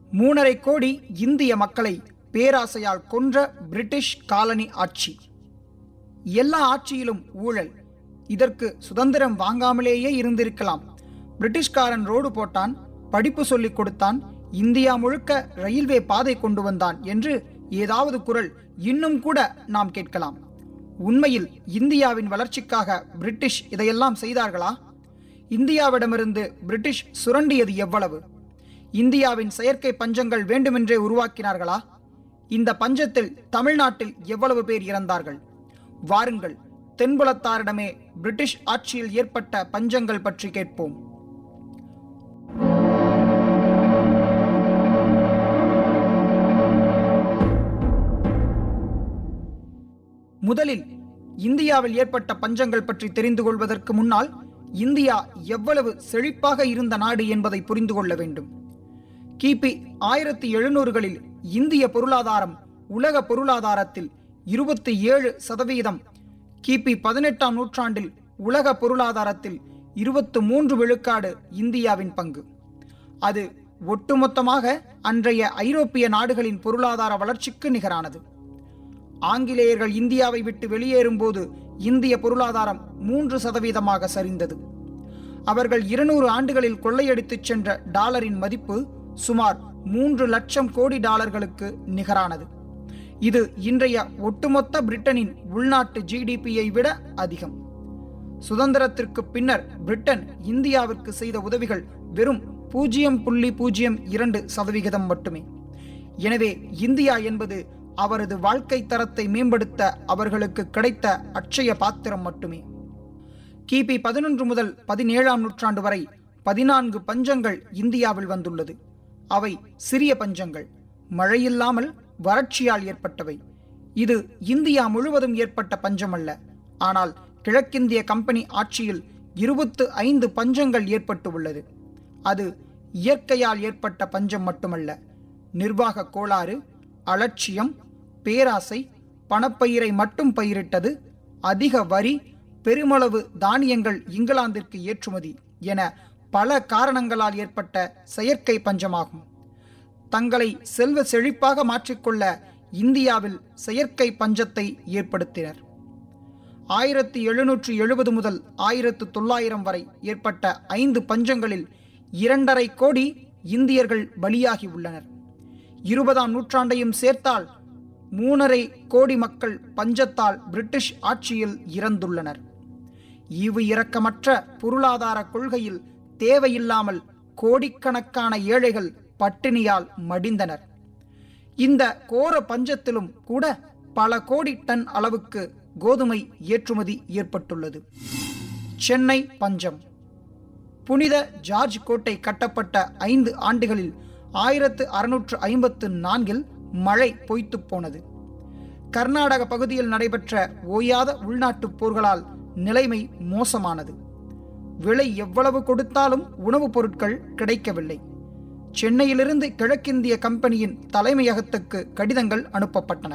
மூணரை கோடி இந்திய மக்களை பேராசையால் கொன்ற பிரிட்டிஷ் காலனி ஆட்சி எல்லா ஆட்சியிலும் ஊழல் இதற்கு சுதந்திரம் வாங்காமலேயே இருந்திருக்கலாம் பிரிட்டிஷ்காரன் ரோடு போட்டான் படிப்பு சொல்லிக் கொடுத்தான் இந்தியா முழுக்க ரயில்வே பாதை கொண்டு வந்தான் என்று ஏதாவது குரல் இன்னும் கூட நாம் கேட்கலாம் உண்மையில் இந்தியாவின் வளர்ச்சிக்காக பிரிட்டிஷ் இதையெல்லாம் செய்தார்களா இந்தியாவிடமிருந்து பிரிட்டிஷ் சுரண்டியது எவ்வளவு இந்தியாவின் செயற்கை பஞ்சங்கள் வேண்டுமென்றே உருவாக்கினார்களா இந்த பஞ்சத்தில் தமிழ்நாட்டில் எவ்வளவு பேர் இறந்தார்கள் வாருங்கள் தென்புலத்தாரிடமே பிரிட்டிஷ் ஆட்சியில் ஏற்பட்ட பஞ்சங்கள் பற்றி கேட்போம் முதலில் இந்தியாவில் ஏற்பட்ட பஞ்சங்கள் பற்றி தெரிந்து கொள்வதற்கு முன்னால் இந்தியா எவ்வளவு செழிப்பாக இருந்த நாடு என்பதை புரிந்து கொள்ள வேண்டும் கிபி ஆயிரத்தி எழுநூறுகளில் இந்திய பொருளாதாரம் உலக பொருளாதாரத்தில் இருபத்தி ஏழு சதவீதம் கிபி பதினெட்டாம் நூற்றாண்டில் உலக பொருளாதாரத்தில் இருபத்து மூன்று விழுக்காடு இந்தியாவின் பங்கு அது ஒட்டுமொத்தமாக அன்றைய ஐரோப்பிய நாடுகளின் பொருளாதார வளர்ச்சிக்கு நிகரானது ஆங்கிலேயர்கள் இந்தியாவை விட்டு வெளியேறும்போது இந்திய பொருளாதாரம் மூன்று சதவீதமாக சரிந்தது அவர்கள் இருநூறு ஆண்டுகளில் கொள்ளையடித்துச் சென்ற டாலரின் மதிப்பு சுமார் மூன்று லட்சம் கோடி டாலர்களுக்கு நிகரானது இது இன்றைய ஒட்டுமொத்த பிரிட்டனின் உள்நாட்டு ஜிடிபியை விட அதிகம் சுதந்திரத்திற்கு பின்னர் பிரிட்டன் இந்தியாவிற்கு செய்த உதவிகள் வெறும் பூஜ்ஜியம் புள்ளி பூஜ்ஜியம் இரண்டு சதவிகிதம் மட்டுமே எனவே இந்தியா என்பது அவரது வாழ்க்கை தரத்தை மேம்படுத்த அவர்களுக்கு கிடைத்த அட்சய பாத்திரம் மட்டுமே கிபி பதினொன்று முதல் பதினேழாம் நூற்றாண்டு வரை பதினான்கு பஞ்சங்கள் இந்தியாவில் வந்துள்ளது அவை சிறிய பஞ்சங்கள் மழையில்லாமல் வறட்சியால் ஏற்பட்டவை இது இந்தியா முழுவதும் ஏற்பட்ட பஞ்சம் அல்ல ஆனால் கிழக்கிந்திய கம்பெனி ஆட்சியில் இருபத்து ஐந்து பஞ்சங்கள் ஏற்பட்டு உள்ளது அது இயற்கையால் ஏற்பட்ட பஞ்சம் மட்டுமல்ல நிர்வாக கோளாறு அலட்சியம் பேராசை பணப்பயிரை மட்டும் பயிரிட்டது அதிக வரி பெருமளவு தானியங்கள் இங்கிலாந்திற்கு ஏற்றுமதி என பல காரணங்களால் ஏற்பட்ட செயற்கை பஞ்சமாகும் தங்களை செல்வ செழிப்பாக மாற்றிக்கொள்ள இந்தியாவில் செயற்கை பஞ்சத்தை ஏற்படுத்தினர் ஆயிரத்தி எழுநூற்று எழுபது முதல் ஆயிரத்து தொள்ளாயிரம் வரை ஏற்பட்ட ஐந்து பஞ்சங்களில் இரண்டரை கோடி இந்தியர்கள் பலியாகி உள்ளனர் இருபதாம் நூற்றாண்டையும் சேர்த்தால் மூணரை கோடி மக்கள் பஞ்சத்தால் பிரிட்டிஷ் ஆட்சியில் இறந்துள்ளனர் ஈவு இரக்கமற்ற பொருளாதார கொள்கையில் தேவையில்லாமல் கோடிக்கணக்கான ஏழைகள் பட்டினியால் மடிந்தனர் இந்த கோர பஞ்சத்திலும் கூட பல கோடி டன் அளவுக்கு கோதுமை ஏற்றுமதி ஏற்பட்டுள்ளது சென்னை பஞ்சம் புனித ஜார்ஜ் கோட்டை கட்டப்பட்ட ஐந்து ஆண்டுகளில் ஆயிரத்து அறுநூற்று ஐம்பத்து நான்கில் மழை பொய்த்து போனது கர்நாடக பகுதியில் நடைபெற்ற ஓயாத உள்நாட்டுப் போர்களால் நிலைமை மோசமானது விலை எவ்வளவு கொடுத்தாலும் உணவுப் பொருட்கள் கிடைக்கவில்லை சென்னையிலிருந்து கிழக்கிந்திய கம்பெனியின் தலைமையகத்துக்கு கடிதங்கள் அனுப்பப்பட்டன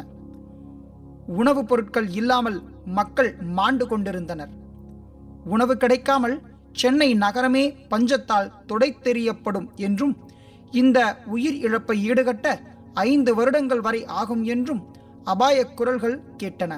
உணவுப் பொருட்கள் இல்லாமல் மக்கள் மாண்டு கொண்டிருந்தனர் உணவு கிடைக்காமல் சென்னை நகரமே பஞ்சத்தால் துடைத்தெறியப்படும் என்றும் இந்த உயிர் இழப்பை ஈடுகட்ட ஐந்து வருடங்கள் வரை ஆகும் என்றும் அபாயக் குரல்கள் கேட்டன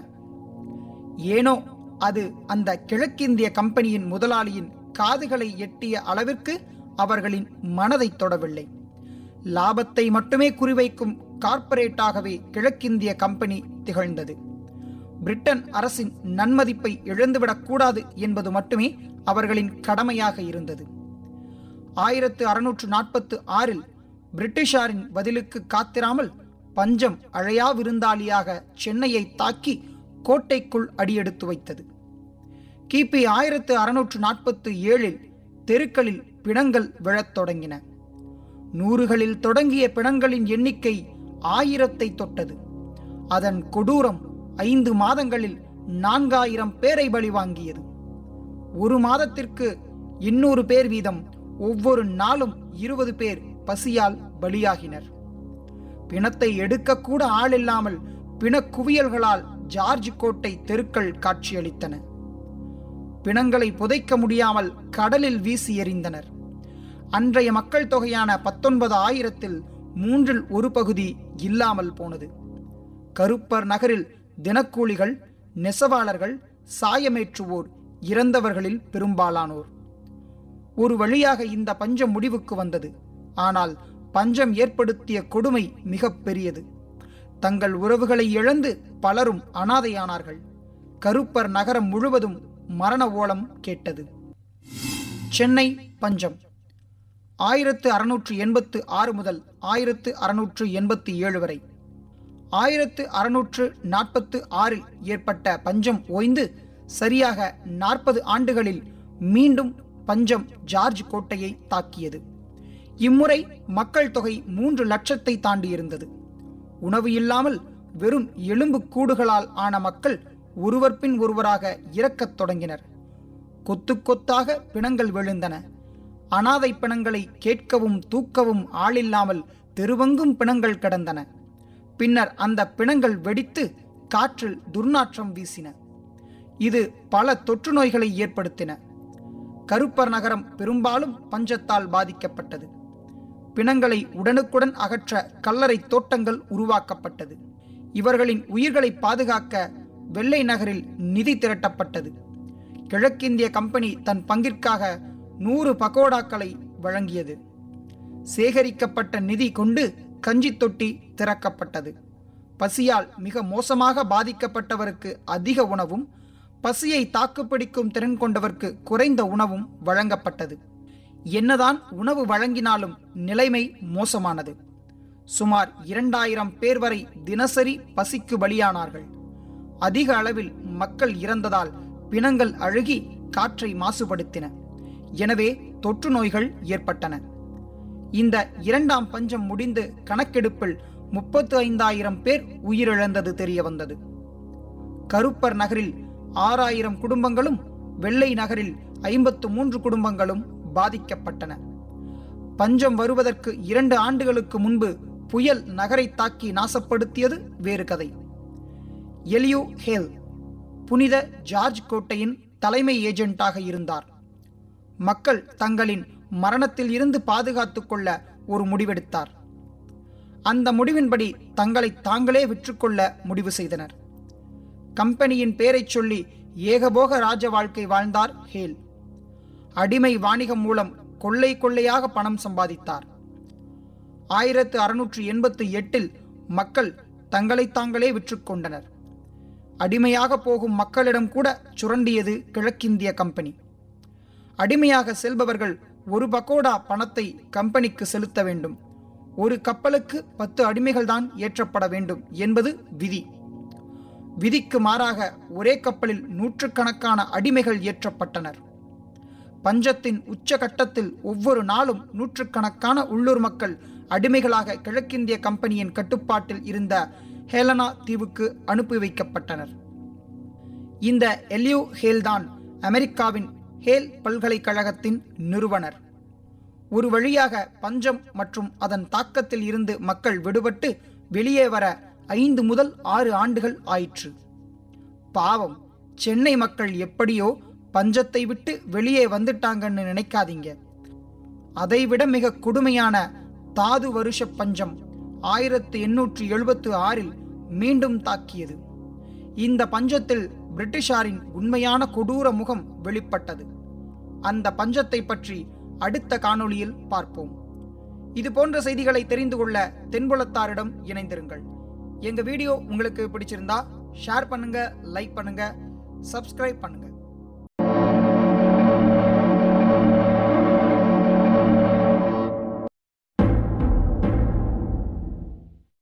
ஏனோ அது அந்த கிழக்கிந்திய கம்பெனியின் முதலாளியின் காதுகளை எட்டிய அளவிற்கு அவர்களின் மனதை தொடவில்லை லாபத்தை மட்டுமே குறிவைக்கும் கார்ப்பரேட்டாகவே கிழக்கிந்திய கம்பெனி திகழ்ந்தது பிரிட்டன் அரசின் நன்மதிப்பை இழந்துவிடக்கூடாது என்பது மட்டுமே அவர்களின் கடமையாக இருந்தது ஆயிரத்து அறுநூற்று நாற்பத்து ஆறில் பிரிட்டிஷாரின் பதிலுக்கு காத்திராமல் பஞ்சம் அழையா விருந்தாளியாக சென்னையை தாக்கி கோட்டைக்குள் அடியெடுத்து வைத்தது கிபி ஆயிரத்து அறுநூற்று நாற்பத்து ஏழில் தெருக்களில் பிணங்கள் விழத் தொடங்கின நூறுகளில் தொடங்கிய பிணங்களின் எண்ணிக்கை ஆயிரத்தை தொட்டது அதன் கொடூரம் ஐந்து மாதங்களில் நான்காயிரம் பேரை பலி வாங்கியது ஒரு மாதத்திற்கு எண்ணூறு பேர் வீதம் ஒவ்வொரு நாளும் இருபது பேர் பசியால் பலியாகினர் பிணத்தை எடுக்கக்கூட ஆள் இல்லாமல் பிணக்குவியல்களால் ஜார்ஜ் கோட்டை தெருக்கள் காட்சியளித்தன பிணங்களை புதைக்க முடியாமல் கடலில் வீசி எறிந்தனர் அன்றைய மக்கள் தொகையான பத்தொன்பது ஆயிரத்தில் மூன்றில் ஒரு பகுதி இல்லாமல் போனது கருப்பர் நகரில் தினக்கூலிகள் நெசவாளர்கள் சாயமேற்றுவோர் இறந்தவர்களில் பெரும்பாலானோர் ஒரு வழியாக இந்த பஞ்சம் முடிவுக்கு வந்தது ஆனால் பஞ்சம் ஏற்படுத்திய கொடுமை மிக பெரியது தங்கள் உறவுகளை இழந்து பலரும் அனாதையானார்கள் கருப்பர் நகரம் முழுவதும் மரண ஓலம் கேட்டது சென்னை பஞ்சம் ஆயிரத்து அறுநூற்று எண்பத்து ஆறு முதல் ஆயிரத்து அறுநூற்று எண்பத்தி ஏழு வரை ஆயிரத்து அறுநூற்று நாற்பத்து ஆறில் ஏற்பட்ட பஞ்சம் ஓய்ந்து சரியாக நாற்பது ஆண்டுகளில் மீண்டும் பஞ்சம் ஜார்ஜ் கோட்டையை தாக்கியது இம்முறை மக்கள் தொகை மூன்று லட்சத்தை தாண்டியிருந்தது உணவு இல்லாமல் வெறும் எலும்பு கூடுகளால் ஆன மக்கள் ஒருவர் பின் ஒருவராக இறக்கத் தொடங்கினர் கொத்து கொத்தாக பிணங்கள் விழுந்தன அனாதை பிணங்களை கேட்கவும் தூக்கவும் ஆளில்லாமல் தெருவெங்கும் பிணங்கள் கிடந்தன பின்னர் அந்த பிணங்கள் வெடித்து காற்றில் துர்நாற்றம் வீசின இது பல தொற்று நோய்களை ஏற்படுத்தின கருப்பர் நகரம் பெரும்பாலும் பஞ்சத்தால் பாதிக்கப்பட்டது பிணங்களை உடனுக்குடன் அகற்ற கல்லறை தோட்டங்கள் உருவாக்கப்பட்டது இவர்களின் உயிர்களை பாதுகாக்க வெள்ளை நகரில் நிதி திரட்டப்பட்டது கிழக்கிந்திய கம்பெனி தன் பங்கிற்காக நூறு பகோடாக்களை வழங்கியது சேகரிக்கப்பட்ட நிதி கொண்டு கஞ்சி தொட்டி திறக்கப்பட்டது பசியால் மிக மோசமாக பாதிக்கப்பட்டவருக்கு அதிக உணவும் பசியை தாக்குப்பிடிக்கும் திறன் கொண்டவர்க்கு குறைந்த உணவும் வழங்கப்பட்டது என்னதான் உணவு வழங்கினாலும் நிலைமை மோசமானது சுமார் இரண்டாயிரம் பேர் வரை தினசரி பசிக்கு பலியானார்கள் அதிக அளவில் மக்கள் இறந்ததால் பிணங்கள் அழுகி காற்றை மாசுபடுத்தின எனவே தொற்று நோய்கள் ஏற்பட்டன இந்த இரண்டாம் பஞ்சம் முடிந்து கணக்கெடுப்பில் முப்பத்து ஐந்தாயிரம் பேர் உயிரிழந்தது தெரிய வந்தது கருப்பர் நகரில் ஆறாயிரம் குடும்பங்களும் வெள்ளை நகரில் ஐம்பத்து மூன்று குடும்பங்களும் பாதிக்கப்பட்டன பஞ்சம் வருவதற்கு இரண்டு ஆண்டுகளுக்கு முன்பு புயல் நகரை தாக்கி நாசப்படுத்தியது வேறு கதை எலியோ ஹேல் புனித ஜார்ஜ் கோட்டையின் தலைமை ஏஜென்ட்டாக இருந்தார் மக்கள் தங்களின் மரணத்தில் இருந்து பாதுகாத்துக் கொள்ள ஒரு முடிவெடுத்தார் அந்த முடிவின்படி தங்களை தாங்களே விற்றுக்கொள்ள முடிவு செய்தனர் கம்பெனியின் பெயரைச் சொல்லி ஏகபோக ராஜ வாழ்க்கை வாழ்ந்தார் ஹேல் அடிமை வாணிகம் மூலம் கொள்ளை கொள்ளையாக பணம் சம்பாதித்தார் ஆயிரத்து அறுநூற்று எண்பத்து எட்டில் மக்கள் தங்களை தாங்களே விற்றுக்கொண்டனர் அடிமையாக போகும் மக்களிடம் கூட சுரண்டியது கிழக்கிந்திய கம்பெனி அடிமையாக செல்பவர்கள் ஒரு பக்கோடா பணத்தை கம்பெனிக்கு செலுத்த வேண்டும் ஒரு கப்பலுக்கு பத்து அடிமைகள்தான் ஏற்றப்பட வேண்டும் என்பது விதி விதிக்கு மாறாக ஒரே கப்பலில் நூற்றுக்கணக்கான அடிமைகள் ஏற்றப்பட்டனர் பஞ்சத்தின் உச்சகட்டத்தில் ஒவ்வொரு நாளும் நூற்றுக்கணக்கான உள்ளூர் மக்கள் அடிமைகளாக கிழக்கிந்திய கம்பெனியின் கட்டுப்பாட்டில் இருந்த ஹேலனா தீவுக்கு அனுப்பி வைக்கப்பட்டனர் இந்த எலியூ ஹேல்தான் அமெரிக்காவின் ஹேல் பல்கலைக்கழகத்தின் நிறுவனர் ஒரு வழியாக பஞ்சம் மற்றும் அதன் தாக்கத்தில் இருந்து மக்கள் விடுபட்டு வெளியே வர ஐந்து முதல் ஆறு ஆண்டுகள் ஆயிற்று பாவம் சென்னை மக்கள் எப்படியோ பஞ்சத்தை விட்டு வெளியே வந்துட்டாங்கன்னு நினைக்காதீங்க அதைவிட மிக கொடுமையான தாது வருஷ பஞ்சம் ஆயிரத்து எண்ணூற்று எழுபத்து ஆறில் மீண்டும் தாக்கியது இந்த பஞ்சத்தில் பிரிட்டிஷாரின் உண்மையான கொடூர முகம் வெளிப்பட்டது அந்த பஞ்சத்தை பற்றி அடுத்த காணொளியில் பார்ப்போம் இது போன்ற செய்திகளை தெரிந்து கொள்ள தென்புலத்தாரிடம் இணைந்திருங்கள் எங்க வீடியோ உங்களுக்கு பிடிச்சிருந்தா ஷேர் பண்ணுங்க லைக் பண்ணுங்க சப்ஸ்கிரைப் பண்ணுங்க